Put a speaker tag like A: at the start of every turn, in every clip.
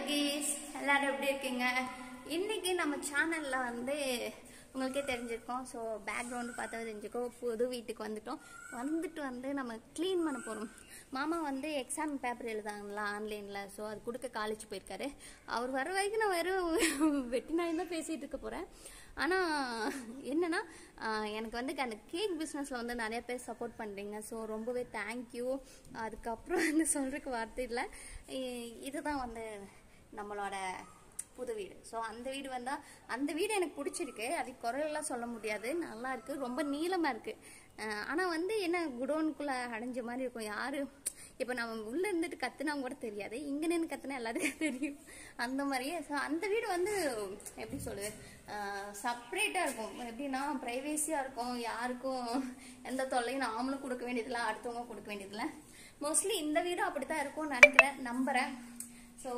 A: குட்டீஸ் எல்லாரும் எப்படி இருக்கீங்க இன்னைக்கு நம்ம சேனல்ல வந்து உங்களுக்கே தெரிஞ்சிருக்கோம் ஸோ பேக்ரவுண்டு பார்த்தா தெரிஞ்சுக்கோ புது வீட்டுக்கு வந்துட்டோம் வந்துட்டு வந்து நம்ம க்ளீன் பண்ண போகிறோம் மாமா வந்து எக்ஸாம் பேப்பர் எழுதாங்களா ஆன்லைனில் ஸோ அது கொடுக்க காலேஜ் போயிருக்காரு அவர் வர வரைக்கும் நான் வெறும் வெட்டி நாய் தான் பேசிகிட்டு இருக்க போகிறேன் ஆனால் என்னன்னா ஆஹ் எனக்கு வந்து அந்த கேக் பிஸ்னஸில் வந்து நிறைய பேர் சப்போர்ட் பண்ணுறீங்க ஸோ ரொம்பவே தேங்க்யூ அதுக்கப்புறம் வந்து சொல்கிறதுக்கு வார்த்தை இல்லை இ- இதுதான் வந்து நம்மளோட புது வீடு ஸோ அந்த வீடு வந்தால் அந்த வீடு எனக்கு பிடிச்சிருக்கு அதுக்கு குறையெல்லாம் சொல்ல முடியாது நல்லா இருக்கு ரொம்ப நீளமாக இருக்கு ஆனால் வந்து என்ன குடோனுக்குள்ளே அடைஞ்ச மாதிரி இருக்கும் யாரு இப்போ நம்ம உள்ளே இருந்துட்டு கத்துனா கூட தெரியாது இங்கே நின்று கத்துனா எல்லாத்துக்கும் தெரியும் அந்த மாதிரியே ஸோ அந்த வீடு வந்து எப்படி சொல்லுது செப்பரேட்டாக இருக்கும் எப்படின்னா ப்ரைவேசியாக இருக்கும் யாருக்கும் எந்த தொல்லையும் நாமளும் கொடுக்க வேண்டியதில்லை அடுத்தவங்க கொடுக்க வேண்டியதில்லை மோஸ்ட்லி இந்த வீடும் அப்படி தான் இருக்கும்னு நினைக்கிறேன் நம்புகிறேன் ஸோ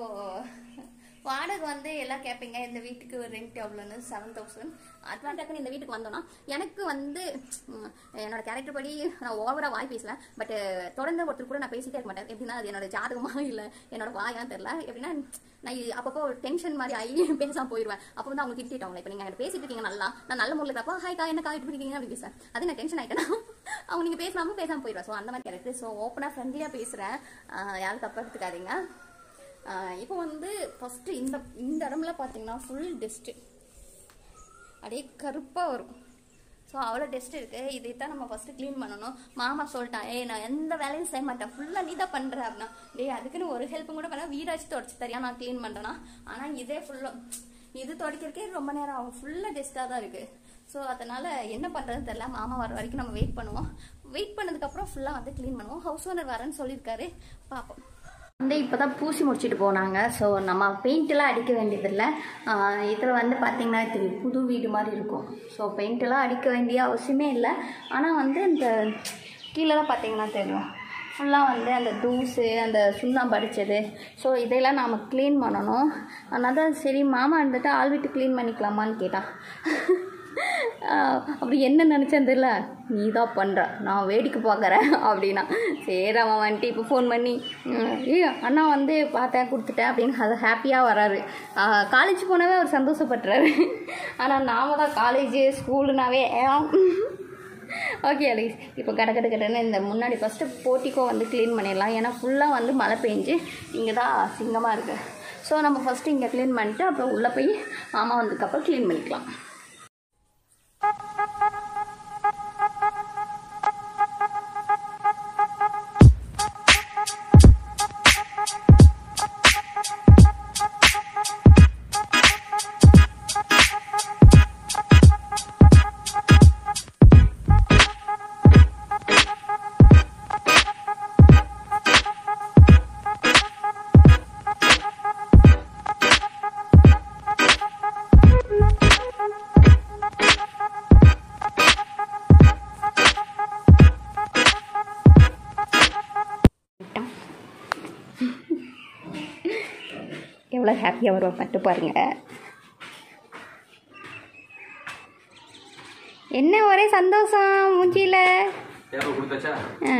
A: வாடகை வந்து எல்லாம் கேட்பீங்க இந்த வீட்டுக்கு ரெண்ட் எவ்வளோன்னு செவன் தௌசண்ட் அட்வான் டக்குன்னு இந்த வீட்டுக்கு வந்தோன்னா எனக்கு வந்து உம், என்னோட கேரக்டர் படி நான் ஓவராக வாய் பேசல பட் தொடர்ந்து ஒருத்தர் கூட நான் பேசிட்டே இருக்க மாட்டேன் எப்படின்னா அது என்னோட ஜாதகமா இல்லை என்னோட வாயான்னு தெரியல எப்படின்னா நான் இ- அப்பப்போ டென்ஷன் மாதிரி ஆகி பேசாம போயிடுவேன் அப்போ வந்து அவங்க திட்டாங்க இப்போ நீங்கள் பேசிட்டு இருக்கீங்க நல்லா நான் நல்ல முறையில் இருக்கப்போ ஹாய் கா என்ன கா எப்படி இருக்கீங்க அப்படி பேசுறேன் அது நான் டென்ஷன் ஆயிட்டேன்னா அவங்க நீங்கள் பேசாம பேசாம போயிடுவேன் ஸோ அந்த மாதிரி கேரக்டர் ஸோ ஓப்பனாக ஃப்ரெண்ட்லியாக பேசுகிறேன் யாரும் தப்பாக எடுத்துக்காதீங்க ஆஹ் இப்போ வந்து ஃபஸ்ட்டு இந்த இந்த இடம்ல பார்த்தீங்கன்னா ஃபுல் டெஸ்ட்டு அப்படியே கருப்பாக வரும் ஸோ அவ்வளோ டெஸ்ட் இருக்கு இதை தான் நம்ம ஃபஸ்ட்டு க்ளீன் பண்ணணும் மாமா சொல்லிட்டான் ஏய் நான் எந்த வேலையும் செய்ய மாட்டேன் ஃபுல்லாக நீ தான் பண்ணுற அப்படின்னா டேய் அதுக்குன்னு ஒரு ஹெல்ப்பும் கூட பண்ண வீடாச்சும் தொடச்சி தரியா நான் க்ளீன் பண்ணுறேன்னா ஆனால் இதே ஃபுல்லாக இது துடைக்கிறதுக்கே ரொம்ப நேரம் ஆகும் ஃபுல்லாக டெஸ்ட்டாக தான் இருக்குது ஸோ அதனால் என்ன பண்ணுறதுன்னு தெரில மாமா வர வரைக்கும் நம்ம வெயிட் பண்ணுவோம் வெயிட் பண்ணதுக்கப்புறம் ஃபுல்லாக வந்து க்ளீன் பண்ணுவோம் ஹவுஸ் ஓனர் வரேன்னு சொல்லியிருக்காரு பார்ப்போம் வந்து இப்போ தான் பூசி முடிச்சுட்டு போனாங்க ஸோ நம்ம பெயிண்ட்லாம் அடிக்க வேண்டியதில்லை இதில் வந்து பார்த்திங்கன்னா தெரியும் புது வீடு மாதிரி இருக்கும் ஸோ பெயிண்ட்லாம் அடிக்க வேண்டிய அவசியமே இல்லை ஆனால் வந்து இந்த கீழெல்லாம் பார்த்தீங்கன்னா தெரியும் ஃபுல்லாக வந்து அந்த தூசு அந்த சுண்ணாம்பு அடித்தது ஸோ இதெல்லாம் நாம் க்ளீன் பண்ணணும் அதனால தான் சரி மாமா இருந்துட்டு ஆள் விட்டு க்ளீன் பண்ணிக்கலாமான்னு கேட்டான் ஆஹ் அப்படி என்ன நினச்சேன் தெரியல நீ தான் பண்ணுற நான் வேடிக்கை பார்க்குறேன் அப்படின்னா சரி அவன் வந்துட்டு இப்போ ஃபோன் பண்ணி "ம், ஏய் அண்ணா வந்து பார்த்தேன் கொடுத்துட்டேன் அப்படின்னு அது ஹாப்பியாக வராரு காலேஜ் போனாவே அவர் சந்தோஷப்பட்டுறாரு ஆனால் நாம தான் காலேஜு ஸ்கூலுனாவே ஓகே அலிஸ் இப்போ கட கட கடன்னு இந்த முன்னாடி ஃபஸ்ட்டு போட்டிக்கோ வந்து க்ளீன் பண்ணிடலாம் ஏன்னா ஃபுல்லாக வந்து மழை பெஞ்சு இங்கே தான் சிங்கமாக இருக்குது ஸோ நம்ம ஃபஸ்ட்டு இங்கே க்ளீன் பண்ணிட்டு அப்புறம் உள்ளே போய் மாமா வந்ததுக்கப்புறம் க்ளீன் பண்ணிக்கலாம் எவ்வளோ ஹாப்பியாக வருவோம் மட்டும் பாருங்க என்ன ஒரே சந்தோஷம் மூஞ்சியில்
B: பேப்பர் கொடுத்தாச்சா
A: ஆ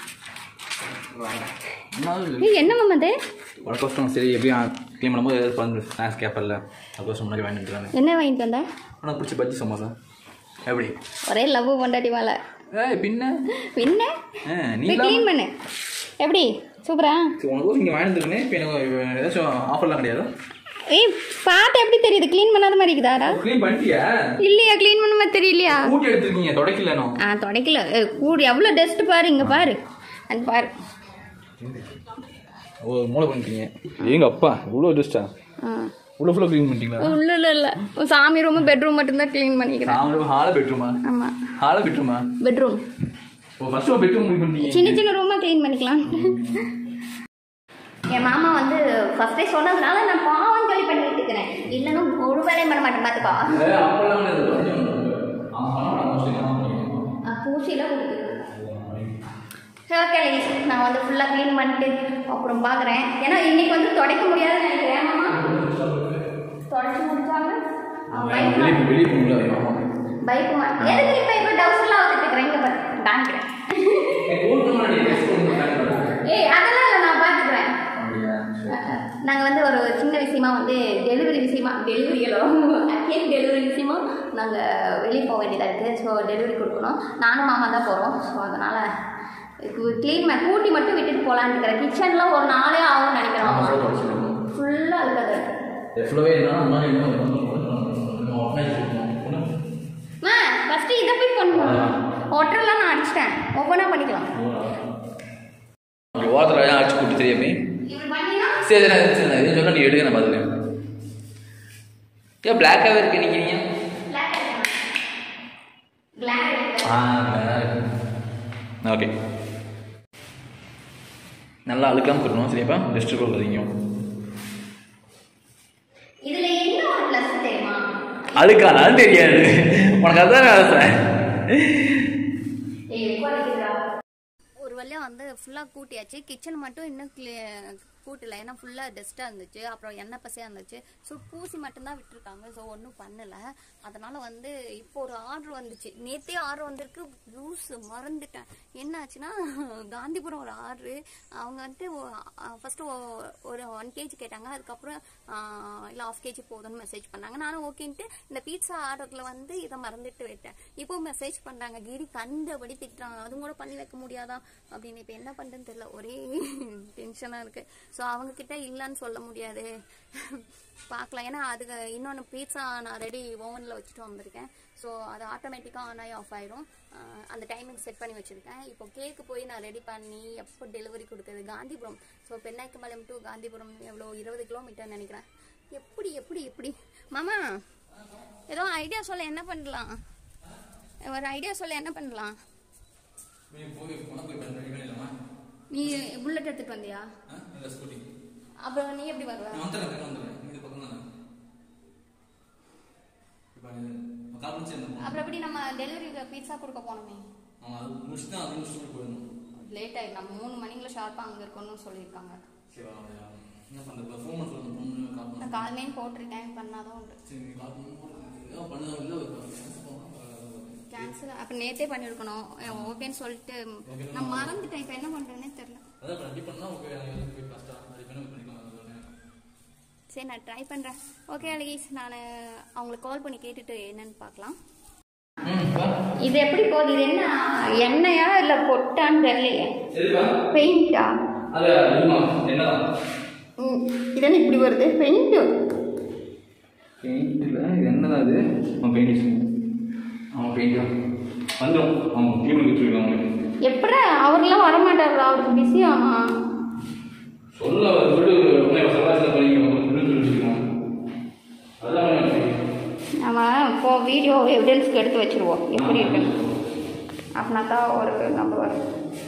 B: என்ன
A: ஏய் என்ன மாமா அது
B: உனக்கோசரம் சரி எப்படியும் க்ளீன் பண்ணும்போது ஏதாவது பண்ணு ஸ்நாக்ஸ் கேட்பல அதுக்கோசரம் முன்னாடி வாங்கிட்டு வந்துடுறாங்க
A: என்ன வாங்கிட்டு வந்த
B: உனக்கு பிடிச்ச பஜ்ஜி சமோசா எப்படி
A: ஒரே லவ் பொண்டாட்டி மேலே
B: ஏய் பின்ன
A: பின்ன
B: ஆ, நீ
A: போய் க்ளீன் பண்ணு எப்படி சூப்பரா
B: சரி, உனக்கு இங்கே வாங்கிட்டு வந்துருக்கேன் இப்போ எனக்கு ஏதாச்சும் ஆஃபர்லாம் கிடையாது
A: ஏய் பார்த்து எப்படி தெரியுது க்ளீன் பண்ணாத மாதிரி இருக்குதாடா
B: க்ளீன் பண்ணிட்டியா
A: இல்லையா க்ளீன் பண்ண மாதிரி தெரியலையா
B: ஊட்டி எடுத்துருக்கீங்க தொடக்கல நான்
A: ஆ தொடக்கல ஏய், கூடு எவ்வளோ டஸ்ட் பாரு இங்கே பாரு அது பாரு
B: ஓ மூளை பண்ணிட்டீங்க எங்க அப்பா இவ்வளோ டஸ்டா
A: ஆ
B: இவ்வளோ ஃபுல்லாக க்ளீன் பண்ணிட்டீங்களா
A: உள்ள இல்ல இல்ல சாமி ரூம் பெட்ரூம் மட்டும்தான் க்ளீன் பண்ணிக்கிறேன்
B: நான் ஹாலை பெட்ரூமா
A: ஆமா
B: ஹாலை பெட்ரூமா
A: பெட்ரூம்
B: ஓ ஃபர்ஸ்ட் பெட்ரூம் முடிவு பண்ணீங்க
A: சின்ன சின்ன ரூமா க்ளீன் பண்ணிக்கலாம் என் மாமா வந்து ஃபர்ஸ்டே சொன்னதுனால நான் பாவம் சொல்லி பண்ணிட்டு இருக்கிறேன் இல்லைன்னா ஒரு வேலையும் பண்ண மாட்டேன் பார்த்துக்கோ
B: ஏய், அப்பெல்லாம் கிடையாது. அவன் பண்ண மாட்டான் mostly. நான் பண்ணிக்கிறேன்.
A: பூசிலாம் கொடுத்துருக்கேன் சரி ஓகே லேடிஸ் நான் வந்து ஃபுல்லாக க்ளீன் பண்ணிட்டு அப்புறம் பார்க்குறேன் ஏன்னா இன்னைக்கு வந்து துடைக்க முடியாதுன்னு நினைக்கிறேன் மாமா தொடச்சி முடிச்சாங்க
B: வெளியே போ- வெளியே போக முடியாது ஆமா.
A: பைக் எதுக்கு இப்போ இப்போ டவுஸ்லாம் வந்துட்டு இருக்கிறேன் இங்கே பாரு காமிக்கிறேன்
B: ஏய், ஊருக்கு முன்னாடி dress code மட்டும் காட்டுறேன்.
A: ஏய் அதெல்லாம் இல்லை நான் பார்த்துக்கிறேன்
B: அப்படியா? சரி.
A: நாங்கள் வந்து ஒரு சின்ன விஷயமா வந்து டெலிவரி விஷயமா டெலிவரியலோ கேக் டெலிவரி விஷயமா நாங்கள் வெளியே போக வேண்டியதாக இருக்குது ஸோ டெலிவரி கொடுக்கணும் நானும் மாமா தான் போகிறோம் ஸோ அதனால் க்ளீன் பண்ண கூட்டி மட்டும் விட்டுட்டு போகலான்னு இருக்கிறேன் கிச்சன்லாம் ஒரு நாளே ஆகும்னு
B: ஆமாம்
A: நினைக்கிறேன்
B: சார் படிச்சுருக்கோம்
A: ஃபுல்லாக அழுக்காது
B: எவ்வளோவே இருந்தாலும் முன்னாடி இன்னும்
A: மா ஃபஸ்ட்டு இதை போய் பண்ணணும் ஒட்டரெல்லாம் நான் அடிச்சிட்டேன் ஒவ்வொன்றா பண்ணிக்கலாம்
B: ஓரத்தில் அடிச்சு கூட்டி தெரியாமே
A: இப்படி பண்ணினா
B: சரி சரி சரி நான் எதுவும் சொன்னா நீ எடுக்க நான் பார்த்துக்கிறேன் ஏன் பிளாக்காகவே இருக்கு நீங்கள்
A: பிளாக் பிளாக்
B: ஆ ஓகே நல்லா அழுக்காம கொடுக்கணும் சரியாப்பா டெஸ்ட்டு கொடுக்குறீங்க
A: இதுல என்ன ஒரு ப்ளஸ் தெரியுமா
B: அழுக்கானாலும் தெரியாது உனக்கு அதான் நான் சொல்றேன்
A: ஒரு வழியா வந்து ஃபுல்லாக கூட்டியாச்சு கிச்சன் மட்டும் இன்னும் கூட்டல ஏன்னா ஃபுல்லாக டஸ்ட்டாக இருந்துச்சு அப்புறம் எண்ணெய் பசையாக இருந்துச்சு ஸோ பூசி மட்டும்தான் விட்டுருக்காங்க ஸோ ஒன்றும் பண்ணலை அதனால வந்து இப்போ ஒரு ஆர்டர் வந்துச்சு நேற்றே ஆர்டர் வந்திருக்கு லூஸ் மறந்துட்டேன் என்ன ஆச்சுன்னா காந்திபுரம் ஒரு ஆர்டரு அவங்க வந்துட்டு ஃபஸ்ட்டு ஒரு ஒன் கேஜி கேட்டாங்க அதுக்கப்புறம் இல்லை ஆஃப் கேஜி போதும்னு மெசேஜ் பண்ணாங்க நானும் ஓகேன்ட்டு இந்த பீட்சா ஆர்டரில் வந்து இதை மறந்துட்டு விட்டேன் இப்போ மெசேஜ் பண்ணுறாங்க கிரி கண்டபடி திட்டுறாங்க அதுவும் கூட பண்ணி வைக்க முடியாதா அப்படின்னு இப்போ என்ன பண்ணுறதுன்னு தெரியல ஒரே டென்ஷனாக இருக்குது ஸோ அவங்க கிட்ட இல்லைன்னு சொல்ல முடியாது பார்க்கலாம் ஏன்னா அதுக்கு இன்னொன்று பீட்சா நான் ரெடி ஓவனில் வச்சுட்டு வந்திருக்கேன் ஸோ அது ஆட்டோமேட்டிக்காக ஆன் ஆகி ஆஃப் ஆயிரும் அஹ் அந்த டைமிங் செட் பண்ணி வச்சுருக்கேன் இப்போ கேக்கு போய் நான் ரெடி பண்ணி எப்போ டெலிவரி கொடுக்குறது காந்திபுரம் ஸோ பெண்ணாய்க்குமலையம் டு காந்திபுரம் எவ்வளோ இருபது கிலோமீட்டர் நினைக்கிறேன் எப்படி எப்படி எப்படி மாமா ஏதோ ஐடியா சொல்ல என்ன பண்ணலாம் ஒரு ஐடியா சொல்ல என்ன பண்ணலாம் நீ புல்லட் எடுத்துட்டு வந்தியா அப்புறம் நீ எப்படி வருவ அப்புறம் எப்படி நம்ம டெலிவரி பீட்சா கொடுக்க போனோமே லேட் ஆயிடும் நம்ம மூணு மணிக்குள்ள ஷார்ப்பாக அங்கே இருக்கணும்னு சொல்லியிருக்காங்க நான் காலையிலேயும் போட்டிருக்கேன் பண்ணாதான் உண்டு கேன்சல் அப்போ நேத்தே பண்ணியிருக்கணும் ஓகேன்னு சொல்லிட்டு நான் மறந்துட்டேன் இப்போ என்ன பண்ணுறேன்னே தெரில சரி நான் ட்ரை பண்ணுறேன் ஓகே அழகீஸ் நான் அவங்களுக்கு கால் பண்ணி கேட்டுட்டு என்னன்னு பார்க்கலாம் இது எப்படி போகுது இது என்ன எண்ணெயா இல்லை பொட்டான்னு தெரியலையே பெயிண்டா இதென்ன இப்படி வருது பெயிண்ட்
B: பெயிண்டில் இது என்னதான் இது அவன் பெயிண்ட் அவன் பெயிண்ட் வந்துடும் அவன் க்ளீன் பண்ணி வச்சுருக்காங்க
A: எப்படி அவர்லாம் வரமாட்டார் அவருக்கு பிஸி ஆமா
B: சொல்ல அவர் வீடு உன்னை சவாசில் பண்ணி சொல்லி வச்சுருக்கான் அதான்
A: நம்ம இப்போ வீடியோ எவிடன்ஸ்க்கு எடுத்து வச்சிருவோம் எப்படி இருக்குன்னு அப்படின்னாக்கா ஒரு நம்ம வரும்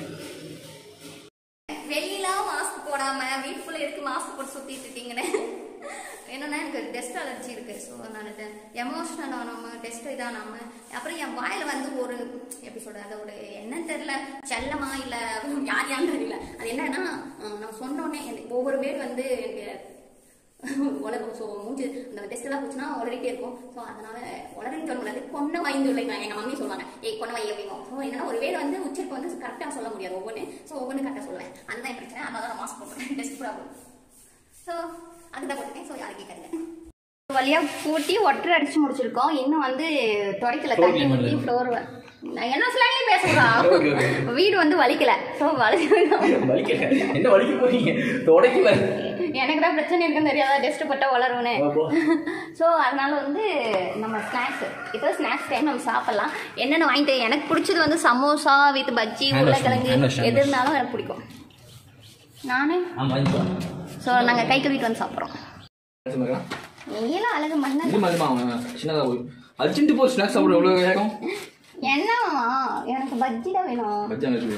A: வெளியில மாஸ்க் போடாம வீட்டுக்குள்ள இருக்கு மாஸ்க் போட்டு சுத்திட்டு இருக்கீங்கன்னு என்னன்னா எனக்கு டெஸ்ட் அலர்ஜி இருக்கு ஸோ நான் எமோஷனல் ஆனாம டெஸ்ட் இதானாம அப்புறம் என் வாயில வந்து ஒரு எப்படி சொல்றது அதோட என்னன்னு தெரியல செல்லமா இல்ல யார் யாருன்னு தெரியல அது என்னன்னா அஹ் நம்ம சொன்னோடனே எனக்கு ஒவ்வொரு பேர் வந்து எனக்கு உலகம் ஸோ மூஞ்சி அந்த டெஸ்ட் எல்லாம் போச்சுன்னா உளறிட்டே இருக்கும் ஸோ அதனால உளறின்னு சொல்ல முடியாது கொன்ன வாய்ந்து இல்லை எங்கள் மம்மி சொல்லுவாங்க ஏய் கொன்ன வாய் அப்படிங்க ஸோ என்னன்னா ஒரு வேலை வந்து உச்சரிப்பு வந்து கரெக்டாக சொல்ல முடியாது ஒவ்வொன்று ஸோ ஒவ்வொன்று கரெக்டாக சொல்லுவேன் அதுதான் என் பிரச்சனை அதனால தான் மாஸ்க் போட்டுருக்கேன் டெஸ்ட் ப்ராப்ளம் ஸோ அதுதான் போட்டுருக்கேன் ஸோ யாரும் கேட்காதீங்க வழியா பூட்டி ஒட்டரை அடிச்சு முடிச்சிருக்கோம் இன்னும் வந்து துடைக்கல தண்ணி ஊற்றி ஃப்ளோர் நான் என்ன ஸ்லாங்லையும் பேசுறா
B: Okay, okay.
A: வீடு வந்து வலிக்கல ஸோ வலி
B: வலிக்கல என்ன வலிக்க போறீங்க தொடக்கல
A: எனக்கு தான் பிரச்சனை இருக்குன்னு தெரியாதா டெஸ்ட் பட்டா வளரும்னு ஸோ அதனால வந்து நம்ம ஸ்நாக்ஸ் இப்போ ஸ்நாக்ஸ் டைம் நம்ம சாப்பிடலாம் என்னென்ன வாங்கிட்டு எனக்கு பிடிச்சது வந்து samosa with bajji
B: Hand wash,
A: உருளைக்கிழங்கு
B: hand wash, hand
A: எது
B: wash.
A: இருந்தாலும் எனக்கு பிடிக்கும் நானே
B: ஆமாம்
A: ஸோ நாங்கள் கை கழுவிட்டு வந்து சாப்பிட்றோம் நீலாம் அழகு மண்ண
B: இது மாதிரிமா அவன் சின்னதாக போய் அர்ஜென்ட் போய் ஸ்நாக்ஸ் சாப்பிட எவ்வளோ வேகம்
A: என்னவா எனக்கு பஜ்ஜி தான் வேணும்
B: பச்சாங்க சொல்லி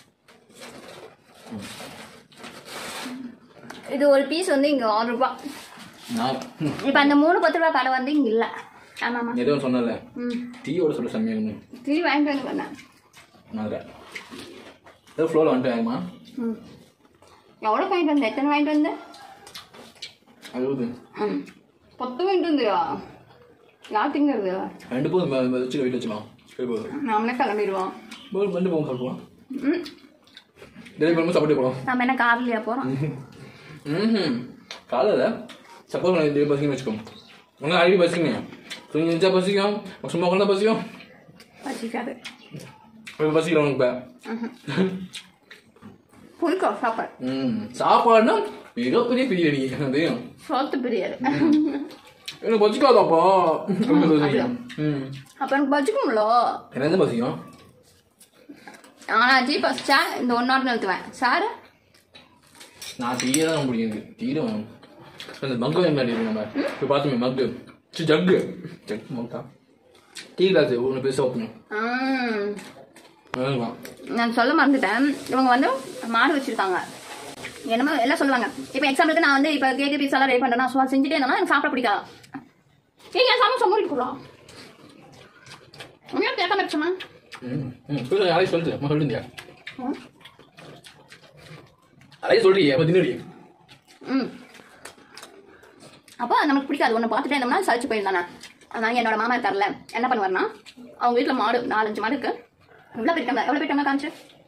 A: இது ஒரு பீஸ் வந்து இங்கே ஆறு ரூபா
B: நான்
A: இப்போ அந்த மூணு பத்து ரூபா கடை வந்து இங்கே இல்லை ஆமாம்மா
B: ஏதோ சொன்னல
A: ம்
B: டீயோட சொல்ல செம்மையாக ஒன்று
A: திரும்பி வாங்கிட்டு வந்து பண்ணேன்
B: நான் ஏதோ ஃப்ளோவில் வந்துட்டாங்கம்மா
A: ம் எவ்வளோ வாங்கிட்டு வந்த எத்தனை வாங்கிட்டு வந்த
B: அறுபது
A: ம் பத்து வாங்கிட்டு வந்தியா யார் திங்கிறது
B: ரெண்டு போதும் வச்சு வீட்டில் வச்சுக்கலாம் சரி போதும்
A: நாமளே கிளம்பிடுவோம்
B: போதும் ரெண்டு போகும் சாப்பிடுவோம்
A: ம்
B: டெலிவரி பண்ணும்போது சாப்பிட்டு போகலாம்
A: நம்ம என்ன கார்லையா போகிறோம்
B: ம் காலையில் சப்போஸ் நான் இது பசிக்கணும்னு வச்சுக்கோங்க உங்கள் அடிக்கடி பசிக்கணும் தூங்கி நினச்சா பசிக்கும் சும்மா உட்காந்தா பசிக்கும்
A: பசிக்காது
B: இப்போ பசிக்கல உனக்கு இப்போ
A: பிடிக்கும் சாப்பாடு
B: ம் சாப்பாடுனா மிகப்பெரிய பிரியாணி எனக்கு தெரியும்
A: சோத்து பிரியாது
B: எனக்கு பசிக்காதாப்பா அப்படின்னு பசிக்கும் ம்
A: அப்போ எனக்கு பசிக்கும்ல
B: என்ன பசிக்கும்
A: ஆனால் ஜி பசிச்சா இந்த ஒன்னோட நிறுத்துவேன் சார்
B: நான் டீயே தான் பிடிக்கும் எனக்கு டீ தான் வேணும் அந்த மக்கு வாங்கி இருக்கு நம்ம இப்போ பார்த்துமே மக்கு சி ஜக்கு ஜக் மக்கா டீ கிளாஸ் ஒன்று பெருசாக வைக்கணும் வேணுமா
A: நான் சொல்ல மறந்துட்டேன் இவங்க வந்து மாடு வச்சிருக்காங்க என்னமோ எல்லாம் சொல்லுவாங்க இப்போ எக்ஸாம்பிளுக்கு நான் வந்து இப்போ கேக்கு பீஸ் எல்லாம் ரெடி பண்ணுறேன் சும்மா செஞ்சுட்டே இருந்தேன்னா எனக்கு சாப்பிட பிடிக்காது ஏய் என் சாமி சொம்மூடி போடலாம் உண்மையாக கேட்காம இருச்சுமா
B: ம் ம் சொல்லு யாரையும் சொல்லுது அம்மா சொல்லுங்க அதையும் சொல்றீங்க அப்போ தின்னுடி
A: ம் அப்போ நமக்கு பிடிக்காது ஒன்று பார்த்துட்டே இருந்தோம்னா சளிச்சு போயிருந்தானே நான் என்னோட மாமா இருக்கார்ல என்ன பண்ணுவார்னா அவங்க வீட்டில் மாடு நாலஞ்சு மாடு இருக்கு எவ்வளோ போயிருக்காங்க எவ்வளோ போயிருக்காங்க காமிச்சு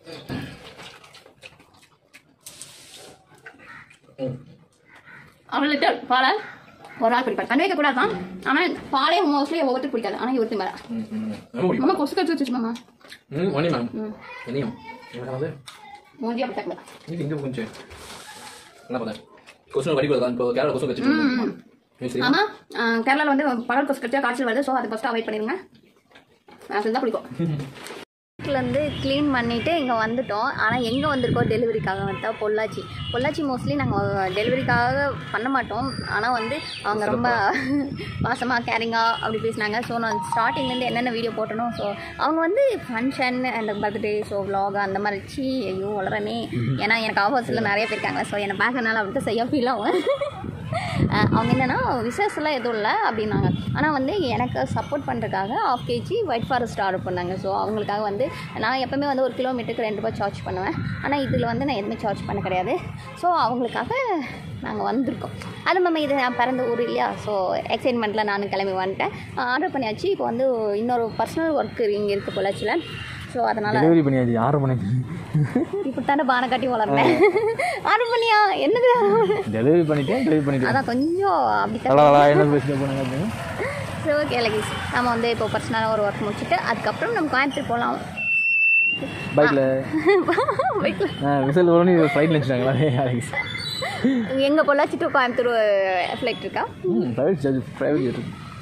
B: ம்
A: அவ்வளோ லிட்டர் பாலை ஒரு ஆள் குடிப்பார் தண்ணி வைக்கக்கூடாது தான் ஆனால் பாலே மோஸ்ட்லி ஒவ்வொருத்தருக்கு பிடிக்காது ஆனால் இவருக்கு மேலே
B: ம் ம் ரொம்ப பிடிக்கும்
A: மாமா கொசு கடிச்சு வச்சுச்சு மாமா
B: ம் ஒன்னி மேம்
A: ம்
B: என்னையும் என்ன வந்து
A: மூஞ்சி அப்படி தக்கல
B: இது இங்கே கொஞ்சம் என்ன பார்த்தேன் கொஸ்டின் படிக்கூடாது இப்போ கேரளா கொஸ்டின் வச்சுட்டு சரி
A: ஆமா கேரளாவில் வந்து பகல் கொசு கடிச்சா காய்ச்சல் வருது ஸோ அதை ஃபஸ்ட்டு அவாய்ட் பண்ணிடுங்க அது தான் பிடிக்கும் வந்து க்ளீன் பண்ணிவிட்டு இங்கே வந்துட்டோம் ஆனால் எங்கே வந்திருக்கோம் டெலிவரிக்காக வந்தா பொள்ளாச்சி பொள்ளாச்சி மோஸ்ட்லி நாங்கள் டெலிவரிக்காக பண்ண மாட்டோம் ஆனால் வந்து அவங்க ரொம்ப பாசமாக கேரிங்காக அப்படி பேசினாங்க ஸோ நான் ஸ்டார்டிங்லேருந்து என்னென்ன வீடியோ போட்டனோ ஸோ அவங்க வந்து ஃபங்க்ஷன் அந்த பர்த்டே ஸோ vlog அந்த மாதிரி சி ஐயோ வளரனே ஏன்னா எனக்கு ஆப்போசிட்டில் நிறைய பேர் இருக்காங்க ஸோ என்னை பார்க்கறனால அவர்கிட்ட செய்ய ஃபீல் ஆகும் அஹ் அவங்க என்னென்னா விசேஷம்லாம் எதுவும் இல்லை அப்படின்னாங்க ஆனால் வந்து எனக்கு சப்போர்ட் பண்ணுறதுக்காக half KG white forest order பண்ணாங்க ஸோ அவங்களுக்காக வந்து நான் எப்போவுமே வந்து ஒரு கிலோமீட்டருக்கு ரெண்டு ரூபாய் சார்ஜ் பண்ணுவேன் ஆனால் இதில் வந்து நான் எதுவுமே சார்ஜ் பண்ண கிடையாது ஸோ அவங்களுக்காக நாங்கள் வந்திருக்கோம் அது நம்ம இது நான் பிறந்த ஊர் இல்லையா ஸோ எக்ஸைட்மெண்ட்டில் நானும் கிளம்பி வந்துட்டேன் ஆர்டர் பண்ணியாச்சு இப்போ வந்து இன்னொரு பர்சனல் ஒர்க் இங்கே இருக்குது பொள்ளாச்சியில் ஸோ அதனால்
C: டெலிவரி பண்ணியாச்சு ஆர்டர் பண்ணி
A: இப்படி தானே பானை காட்டி வளர்ந்தேன் ஆர்டர் பண்ணியா என்னது
C: டெலிவரி பண்ணிட்டேன் டெலிவரி பண்ணிட்டேன்
A: அதான் கொஞ்சம் அப்படி
C: நல்லா நல்லா என்ன பேசிட்டு போனாங்க அப்படின்னு
A: சரி ஓகே லகேஷ் நம்ம வந்து இப்போ பர்சனலாக ஒரு ஒர்க் முடிச்சுட்டு அதுக்கப்புறம் நம்ம கோயம்புத்தூர் போகலாம்
C: பைக்கில்
A: பைக்கில்
C: விசல் வரணும் ஃப்ளைட்டில் வச்சுட்டாங்களா அலெக்ஸ்
A: எங்கே பொள்ளாச்சி டு கோயம்புத்தூர் ஃப்ளைட் இருக்கா
C: ம் private charge private jet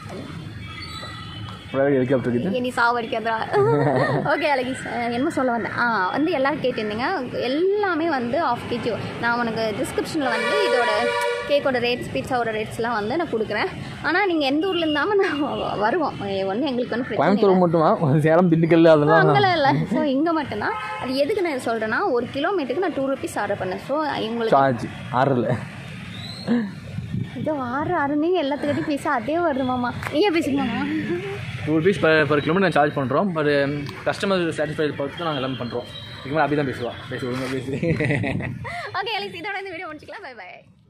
C: private helicopter இருக்குது
A: இனி சாவடிக்காதா ஓகே அழகிஸ் என்ன சொல்ல வந்தேன் ஆ வந்து எல்லாரும் கேட்டிருந்தீங்க எல்லாமே வந்து ஆஃப் கேஜி நான் உனக்கு டிஸ்கிரிப்ஷனில் வந்து இதோட கேக்கோட ரேட்ஸ் பீட்சாவோட ரேட்ஸ்லாம் வந்து நான் கொடுக்குறேன் ஆனால் நீங்கள் எந்த ஊரில் இருந்தாமல் நான் வ- வருவோம் ஒன்று எங்களுக்கு ஒன்றும் பிரச்சனை இல்லை
C: கோயம்புத்தூர் மட்டுமா சேலம் திண்டுக்கல் அதெல்லாம்
A: அங்கெல்லாம் இல்லை ஸோ இங்கே மட்டும்தான் அது எதுக்கு நான் சொல்கிறேன்னா ஒரு கிலோமீட்டருக்கு நான் டூ ருபீஸ் ஆர்டர் பண்ணேன் ஸோ இவங்களுக்கு
C: சார்ஜ் ஆர்டரில்
A: இது ஆறு ஆறு நீங்கள் எல்லாத்துக்கிட்டையும் பேச அதே வருது மாமா நீயே பேசுங்கம்மா
C: two rupees per per kilometer நான் சார்ஜ் பண்ணுறோம் பட் கஸ்டமர் சாட்டிஸ்ஃபைட் பார்த்து நாங்கள் எல்லாமே பண்ணுறோம் இதுக்கு மேலே அப்படி தான் பேசுவோம் பேசி ஒழுங்காக பேசி
A: ஓகே எனக்கு இதோட இந்த வீடியோ முடிச்சுக்கலாம் பை பை